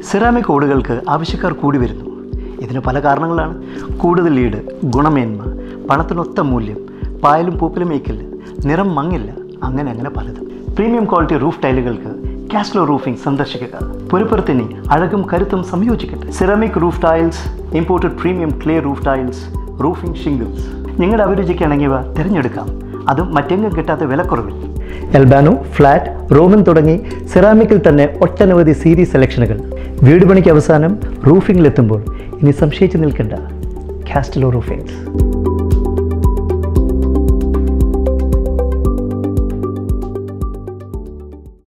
ceramic ഓടുകൾക്ക് ആവശ്യക്കാർ കൂടി വരുന്നു ഇതിന് പല കാരണങ്ങളാണ് കൂടുതൽ ലീഡ് ഗുണമേന്മ പണത്തിനൊത്ത മൂല്യം പായലും പൂപ്പലും ഏക്കില്ല നിറം മങ്ങില്ല അങ്ങനെ അങ്ങനെ പലതും പ്രീമിയം ക്വാളിറ്റി റൂഫ് ടൈലുകൾക്ക് കാസ്ലോ റൂഫിംഗ് സന്ദർശിക്കുക പുരപ്പുറത്തിന് അഴകും കരുത്തും സംയോജിക്കട്ടെ ceramic roof tiles imported premium clay roof tiles roofing shingles നിങ്ങളുടെ അഭിരുചിക്ക് ഇണങ്ങിയവ തിരഞ്ഞെടുക്കാം അതും മറ്റെങ്ങും കിട്ടാത്ത വിലക്കുറവിൽ എൽബാനോ ഫ്ലാറ്റ് റോമൻ തുടങ്ങി സിറാമിക്കിൽ തന്നെ ഒട്ടനവധി സീരീസ് സെലക്ഷനുകൾ വീട് പണിക്ക് അവസാനം റൂഫിംഗിലെത്തുമ്പോൾ ഇനി സംശയിച്ച് നിൽക്കേണ്ട കാസ്റ്റലോ റൂഫിംഗ്സ്